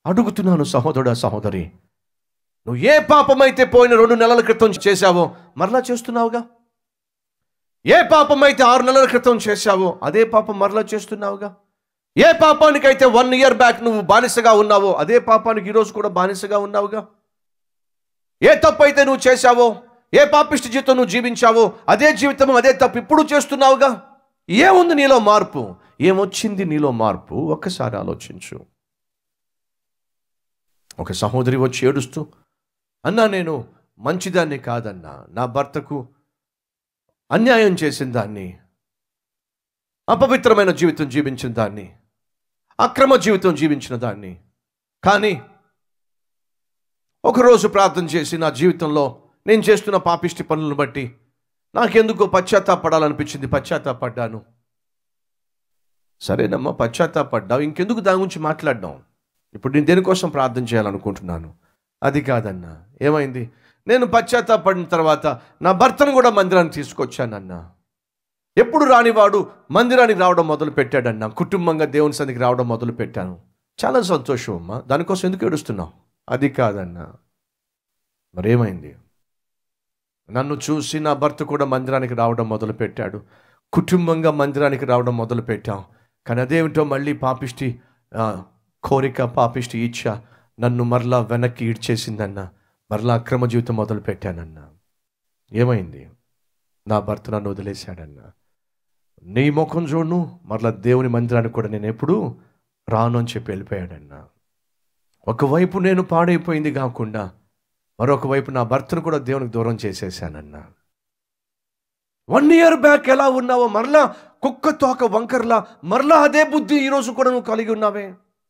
అడుగుతున్నాను సహోదరుడా సహోదరి నువ్వు ఏ పాపమైతే పోయిన రెండు నెలల క్రితం చేశావో మరలా చేస్తున్నావుగా ఏ పాపమైతే ఆరు నెలల క్రితం చేశావో అదే పాపం మరలా చేస్తున్నావుగా ఏ పాపానికైతే వన్ ఇయర్ బ్యాక్ నువ్వు బానిసగా ఉన్నావో అదే పాపానికి ఈరోజు కూడా బానిసగా ఉన్నావుగా ఏ తప్పు అయితే నువ్వు చేశావో ఏ పాపిష్టి జీవితం నువ్వు జీవించావో అదే జీవితం అదే తప్పు ఇప్పుడు చేస్తున్నావుగా ఏముంది నీలో మార్పు ఏమొచ్చింది నీలో మార్పు ఒక్కసారి ఆలోచించు ఒక సహోదరి వచ్చి ఏడుస్తూ అన్నా నేను మంచిదాన్ని కాదన్నా నా భర్తకు అన్యాయం చేసిన దాన్ని అపవిత్రమైన జీవితం జీవించిన దాన్ని అక్రమ జీవితం జీవించిన దాన్ని కానీ ఒకరోజు ప్రార్థన చేసి నా జీవితంలో నేను చేస్తున్న పాపిష్టి పనులను బట్టి నాకెందుకో పశ్చాత్తాపడాలనిపించింది పశ్చాత్తాపడ్డాను సరేనమ్మా పశ్చాత్తాపడ్డావు ఇంకెందుకు దాని గురించి మాట్లాడడం ఇప్పుడు నేను దేనికోసం ప్రార్థన చేయాలనుకుంటున్నాను అది కాదన్నా ఏమైంది నేను పశ్చాత్తాపడిన తర్వాత నా భర్తను కూడా మందిరానికి తీసుకొచ్చానన్నా ఎప్పుడు రానివాడు మందిరానికి రావడం మొదలు పెట్టాడన్నా కుటుంబంగా దేవుని సన్నిధికి రావడం మొదలు పెట్టాను చాలా సంతోషం అమ్మా దానికోసం ఎందుకు ఏడుస్తున్నావు అది కాదన్నా మరేమైంది నన్ను చూసి నా భర్త కూడా మందిరానికి రావడం మొదలు పెట్టాడు కుటుంబంగా మందిరానికి రావడం మొదలు పెట్టాం కానీ అదేమిటో మళ్ళీ పాపిష్టి ఆ, కోరిక పాపిష్టి ఇచ్చ నన్ను మరలా వెనక్కి ఈడ్చేసిందన్న మరలా అక్రమ జీవితం మొదలు పెట్టానన్నా ఏమైంది నా భర్త నన్ను వదిలేశాడన్నా నీ ముఖం చూడు మరలా దేవుని మందిరానికి కూడా నేను ఎప్పుడు రాను అని చెప్పి వెళ్ళిపోయాడన్నా ఒకవైపు నేను పాడైపోయింది కాకుండా మరొక వైపు నా భర్తను కూడా దేవునికి దూరం చేసేసానన్నా వన్ ఇయర్ బ్యాక్ ఎలా ఉన్నావో మరలా కుక్క తోక వంకర్లా మరలా అదే బుద్ధి ఈరోజు కూడా నువ్వు కలిగి ఉన్నావే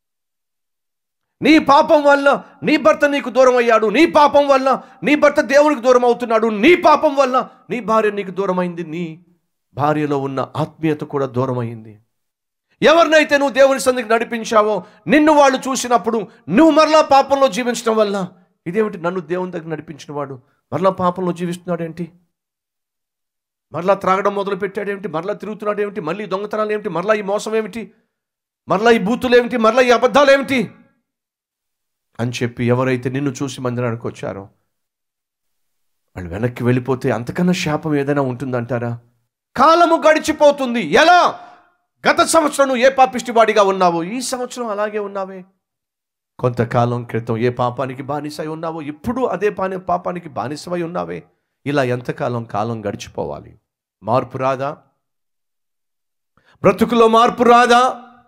నీ పాపం వల్ల నీ భర్త నీకు దూరం అయ్యాడు నీ పాపం వల్ల నీ భర్త దేవునికి దూరం అవుతున్నాడు నీ పాపం వల్ల నీ భార్య నీకు దూరం అయింది నీ భార్యలో ఉన్న ఆత్మీయత కూడా దూరం అయింది ఎవరినైతే నువ్వు దేవుని సందికి నడిపించావో నిన్ను వాళ్ళు చూసినప్పుడు నువ్వు మరలా పాపంలో జీవించడం వల్ల ఇదేమిటి నన్ను దేవుని దగ్గర నడిపించిన వాడు మరలా పాపంలో జీవిస్తున్నాడు ఏంటి మరలా త్రాగడం మొదలు పెట్టాడేమిటి మరలా తిరుగుతున్నాడు ఏమిటి మళ్ళీ దొంగతనాలు ఏమిటి మరలా ఈ మోసం ఏమిటి మరలా ఈ బూతులు ఏమిటి మరలా ఈ అబద్ధాలు ఏమిటి అని చెప్పి ఎవరైతే నిన్ను చూసి మందిరానికి వచ్చారో వాళ్ళు వెనక్కి వెళ్ళిపోతే అంతకన్నా శాపం ఏదైనా ఉంటుందంటారా కాలము గడిచిపోతుంది ఎలా గత సంవత్సరం నువ్వు ఏ పాపిష్టి వాడిగా ఉన్నావో ఈ సంవత్సరం అలాగే ఉన్నావే కొంతకాలం క్రితం ఏ పాపానికి బానిసై ఉన్నావో ఇప్పుడు అదే పాని పాపానికి బానిసవై ఉన్నావే ఇలా ఎంతకాలం కాలం గడిచిపోవాలి మార్పు రాదా బ్రతుకులో మార్పు రాదా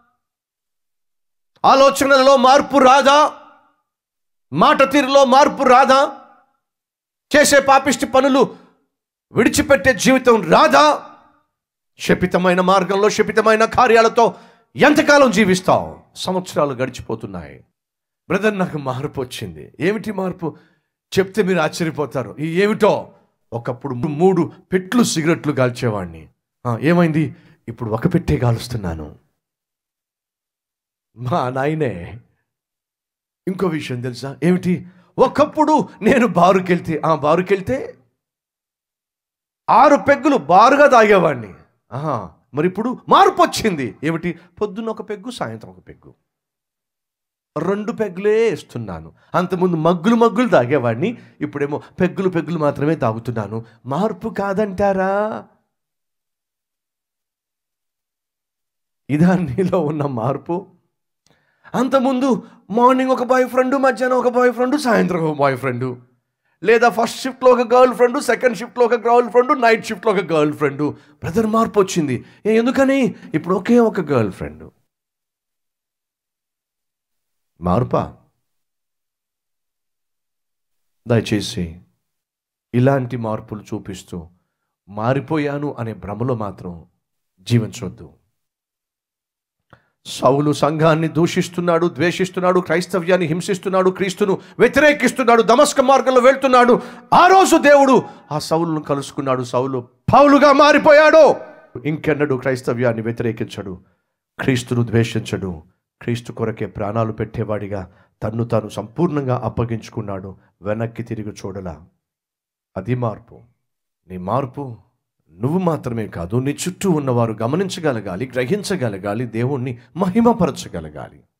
ఆలోచనలలో మార్పు రాదా మాట తీరులో మార్పు రాదా చేసే పాపిష్టి పనులు విడిచిపెట్టే జీవితం రాదా శపితమైన మార్గంలో శపితమైన కార్యాలతో ఎంతకాలం జీవిస్తావు సంవత్సరాలు గడిచిపోతున్నాయి బ్రదర్ నాకు మార్పు వచ్చింది ఏమిటి మార్పు చెప్తే మీరు ఆశ్చర్యపోతారు ఈ ఏమిటో ఒకప్పుడు మూడు పెట్లు సిగరెట్లు కాల్చేవాడిని ఆ, ఏమైంది ఇప్పుడు ఒక పెట్టే కాలుస్తున్నాను మా నాయనే ఇంకో విషయం తెలుసా ఏమిటి ఒకప్పుడు నేను బారుకెళ్తే ఆ బారుకెళ్తే ఆరు పెగ్గులు బారుగా తాగేవాడిని ఆహా మరి ఇప్పుడు మార్పు వచ్చింది ఏమిటి పొద్దున్న ఒక పెగ్గు సాయంత్రం ఒక పెగ్గు రెండు పెగ్గులే ఇస్తున్నాను అంతకుముందు మగ్గులు మగ్గులు తాగేవాడిని ఇప్పుడేమో పెగ్గులు పెగ్గులు మాత్రమే తాగుతున్నాను మార్పు కాదంటారా ఇదా నీలో ఉన్న మార్పు అంతకుముందు మార్నింగ్ ఒక బాయ్ ఫ్రెండ్ మధ్యాహ్నం ఒక బాయ్ ఫ్రెండ్ సాయంత్రం ఒక బాయ్ ఫ్రెండ్ లేదా ఫస్ట్ షిఫ్ట్లో ఒక గర్ల్ ఫ్రెండ్ సెకండ్ షిఫ్ట్లో ఒక గర్ల్ ఫ్రెండ్ నైట్ షిఫ్ట్లో ఒక గర్ల్ ఫ్రెండ్ బ్రదర్ మార్పు వచ్చింది ఏ ఎందుకని ఇప్పుడు ఒకే ఒక గర్ల్ ఫ్రెండ్ మార్పా దయచేసి ఇలాంటి మార్పులు చూపిస్తూ మారిపోయాను అనే భ్రమలో మాత్రం జీవించవద్దు సౌలు సంఘాన్ని దూషిస్తున్నాడు ద్వేషిస్తున్నాడు క్రైస్తవ్యాన్ని హింసిస్తున్నాడు క్రీస్తును వ్యతిరేకిస్తున్నాడు దమస్క మార్గంలో వెళ్తున్నాడు ఆ రోజు దేవుడు ఆ సౌలును కలుసుకున్నాడు సౌలు పౌలుగా మారిపోయాడు ఇంకెన్నడూ క్రైస్తవ్యాన్ని వ్యతిరేకించడు క్రీస్తును ద్వేషించడు క్రీస్తు కొరకే ప్రాణాలు పెట్టేవాడిగా తన్ను తాను సంపూర్ణంగా అప్పగించుకున్నాడు వెనక్కి తిరిగి చూడలా అది మార్పు నీ మార్పు నువ్వు మాత్రమే కాదు నీ చుట్టూ ఉన్నవారు గమనించగలగాలి గ్రహించగలగాలి దేవుణ్ణి మహిమపరచగలగాలి